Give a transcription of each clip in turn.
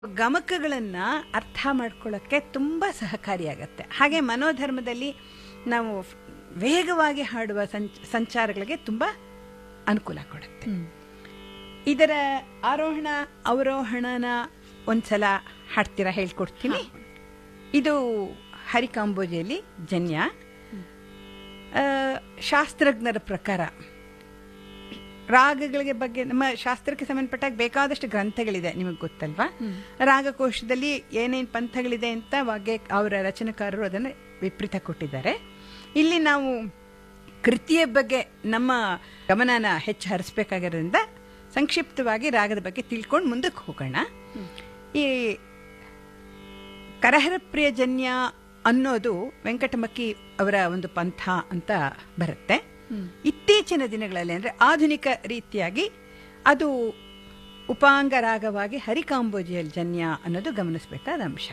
ಗಮಕಗಳನ್ನ ಅರ್ಥ ಮಾಡ್ಕೊಳ್ಳೋಕ್ಕೆ ತುಂಬ ಸಹಕಾರಿಯಾಗತ್ತೆ ಹಾಗೆ ಮನೋಧರ್ಮದಲ್ಲಿ ನಾವು ವೇಗವಾಗಿ ಹಾಡುವ ಸಂಚ ಸಂಚಾರಗಳಿಗೆ ತುಂಬ ಅನುಕೂಲ ಕೊಡುತ್ತೆ ಇದರ ಆರೋಹಣ ಅವರೋಹಣನ ಒಂದ್ಸಲ ಹಾಡ್ತೀರಾ ಹೇಳ್ಕೊಡ್ತೀನಿ ಇದು ಹರಿಕಾಂಬೋಜಿಯಲ್ಲಿ ಜನ್ಯ ಆ, ಶಾಸ್ತ್ರಜ್ಞರ ಪ್ರಕಾರ ರಾಗಗಳಿಗೆ ಬಗ್ಗೆ ನಮ್ಮ ಶಾಸ್ತ್ರಕ್ಕೆ ಸಂಬಂಧಪಟ್ಟಾಗ ಬೇಕಾದಷ್ಟು ಗ್ರಂಥಗಳಿದೆ ನಿಮಗೆ ಗೊತ್ತಲ್ವಾ ರಾಗಕೋಶದಲ್ಲಿ ಏನೇನು ಪಂಥಗಳಿದೆ ಅಂತ ವಾಗ್ಯ ಅವರ ರಚನೆಕಾರರು ಅದನ್ನು ವಿಪರೀತ ಕೊಟ್ಟಿದ್ದಾರೆ ಇಲ್ಲಿ ನಾವು ಕೃತಿಯ ಬಗ್ಗೆ ನಮ್ಮ ಗಮನನ ಹೆಚ್ಚು ಹರಿಸ್ಬೇಕಾಗಿರೋದ್ರಿಂದ ಸಂಕ್ಷಿಪ್ತವಾಗಿ ರಾಗದ ಬಗ್ಗೆ ತಿಳ್ಕೊಂಡು ಮುಂದಕ್ಕೆ ಹೋಗೋಣ ಈ ಕರಹರಪ್ರಿಯ ಜನ್ಯ ಅನ್ನೋದು ವೆಂಕಟಮಕ್ಕಿ ಅವರ ಒಂದು ಪಂಥ ಅಂತ ಬರುತ್ತೆ ಇತ್ತೀಚಿನ ದಿನಗಳಲ್ಲಿ ಅಂದ್ರೆ ಆಧುನಿಕ ರೀತಿಯಾಗಿ ಅದು ಉಪಾಂಗ ರಾಗವಾಗಿ ಹರಿಕಾಂಬೋಜಿಯಲ್ ಜನ್ಯ ಅನ್ನೋದು ಗಮನಿಸಬೇಕಾದ ಅಂಶ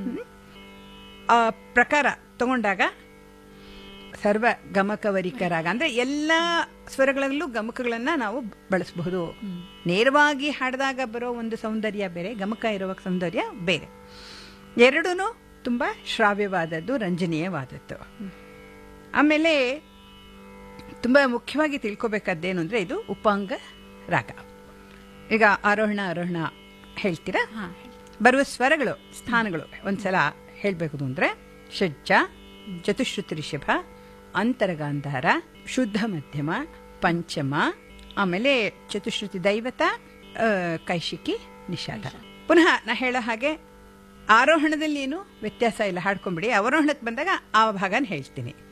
ಆ ಪ್ರಕಾರ ತಗೊಂಡಾಗ ಸರ್ವ ಗಮಕವರಿಕ ರಾಗ ಅಂದ್ರೆ ಎಲ್ಲ ಸ್ವರಗಳಲ್ಲೂ ಗಮಕಗಳನ್ನ ನಾವು ಬಳಸಬಹುದು ನೇರವಾಗಿ ಹಾಡಿದಾಗ ಬರೋ ಒಂದು ಸೌಂದರ್ಯ ಬೇರೆ ಗಮಕ ಇರುವ ಸೌಂದರ್ಯ ಬೇರೆ ಎರಡೂ ತುಂಬಾ ಶ್ರಾವ್ಯವಾದದ್ದು ರಂಜನೀಯವಾದದ್ದು ಆಮೇಲೆ ತುಂಬಾ ಮುಖ್ಯವಾಗಿ ತಿಳ್ಕೊಬೇಕಾದ್ದೇನು ಅಂದ್ರೆ ಇದು ಉಪಾಂಗ ರಾಗ ಈಗ ಆರೋಹಣ ಆರೋಹಣ ಹೇಳ್ತೀರಾ ಬರುವ ಸ್ವರಗಳು ಸ್ಥಾನಗಳು ಒಂದ್ಸಲ ಹೇಳ್ಬೇಕು ಅಂದ್ರೆ ಷಡ್ಜ ಚತುಶ್ರುತಿ ರಿಷಭ ಅಂತರಗಾಂಧಾರ ಶುದ್ಧ ಮಧ್ಯಮ ಪಂಚಮ ಆಮೇಲೆ ಚತುಶ್ರುತಿ ದೈವತ ಆ, ಕೈಶಿಕಿ ನಿಷಾದ ಪುನಃ ನಾ ಹೇಳೋ ಹಾಗೆ ಆರೋಹಣದಲ್ಲಿ ಏನು ವ್ಯತ್ಯಾಸ ಇಲ್ಲ ಹಾಡ್ಕೊಂಬಿಡಿ ಅವರೋಹಣಕ್ಕೆ ಬಂದಾಗ ಆ ಭಾಗನ ಹೇಳ್ತೀನಿ